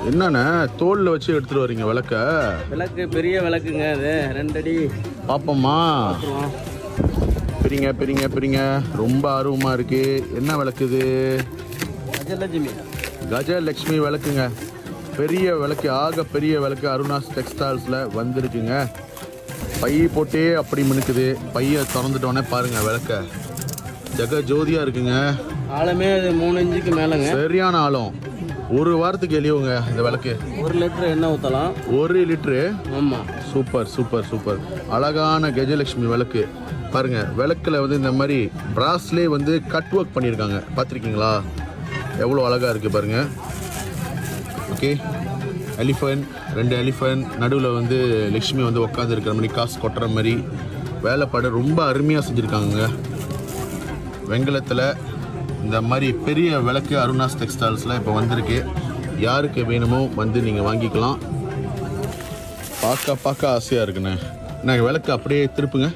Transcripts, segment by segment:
என்னண்ணே தோல்ல வச்சு எடுத்துட்டு வரீங்க விளக்க விளக்கு பெரிய விளக்குங்க அது ரெண்டடி பாப்போம்மா பார்த்துருவோம் பிரிங்க பிரிங்க பிரிங்க ரொம்ப ஆர்வமா இருக்கு என்ன விளக்கு இது அஜலட்சுமி கஜலட்சுமி விளக்குங்க பெரிய விளக்கு ஆக பெரிய விளக்கு அருணாஸ் டெக்ஸ்டைல்ஸில் வந்திருக்குங்க பை போட்டே அப்படி மினுக்குது பையை திறந்துட்டோன்னே பாருங்க விளக்க ஜெக ஜோதியா இருக்குங்க ஆழமே அது மூணு இன்ச்சுக்கு மேலேங்க சரியான ஆழம் ஒரு வாரத்துக்கு எளியவங்க இந்த விளக்கு ஒரு லிட்டர் எண்ணெய் ஊற்றலாம் ஒரு லிட்டரு ஆமாம் சூப்பர் சூப்பர் சூப்பர் அழகான கஜலட்சுமி விளக்கு பாருங்க விளக்குல வந்து இந்த மாதிரி பிராஸ்லேயே வந்து கட் ஒர்க் பண்ணியிருக்காங்க பார்த்துருக்கீங்களா எவ்வளோ அழகா இருக்கு பாருங்க ஓகே எலிஃபண்ட் ரெண்டு எலிஃபண்ட் நடுவில் வந்து லக்ஷ்மி வந்து உட்காந்து இருக்கிற மாதிரி காசு கொட்டுற மாதிரி வேலைப்பாடு ரொம்ப அருமையாக செஞ்சுருக்காங்க வெங்கலத்தில் இந்த மாதிரி பெரிய விளக்கு அருணாஸ் டெக்ஸ்டைல்ஸில் இப்போ வந்திருக்கு யாருக்கு வேணுமோ வந்து நீங்கள் வாங்கிக்கலாம் பார்க்க பார்க்க ஆசையாக இருக்குண்ணே நான் விளக்கு அப்படியே திருப்புங்க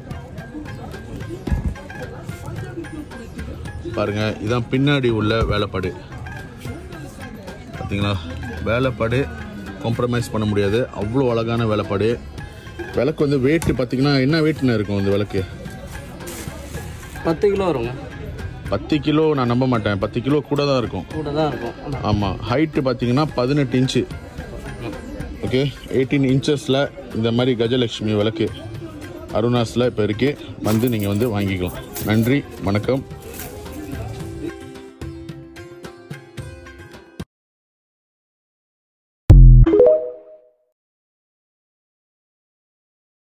பாருங்க இதான் பின்னாடி உள்ள வேலைப்பாடு பார்த்தீங்களா வேலைப்பாடு காம்ப்ரமைஸ் பண்ண முடியாது அவ்வளோ அழகான வேலைப்பாடு விளக்கு வந்து வெயிட் பார்த்தீங்கன்னா என்ன வெயிட்னு இருக்கும் இந்த விளக்கு பத்து கிலோ வருங்க பத்து கிலோ நான் நம்ப மாட்டேன் பத்து கிலோ கூட தான் இருக்கும் கூட தான் இருக்கும் ஆனா, ஆமாம் ஹைட்டு பார்த்தீங்கன்னா பதினெட்டு இன்ச்சு ஓகே எயிட்டீன் இன்ச்சஸில் இந்த மாதிரி கஜலட்சுமி விளக்கு அருணாஸில் இப்போ இருக்குது வந்து நீங்கள் வந்து வாங்கிக்கலாம் நன்றி வணக்கம்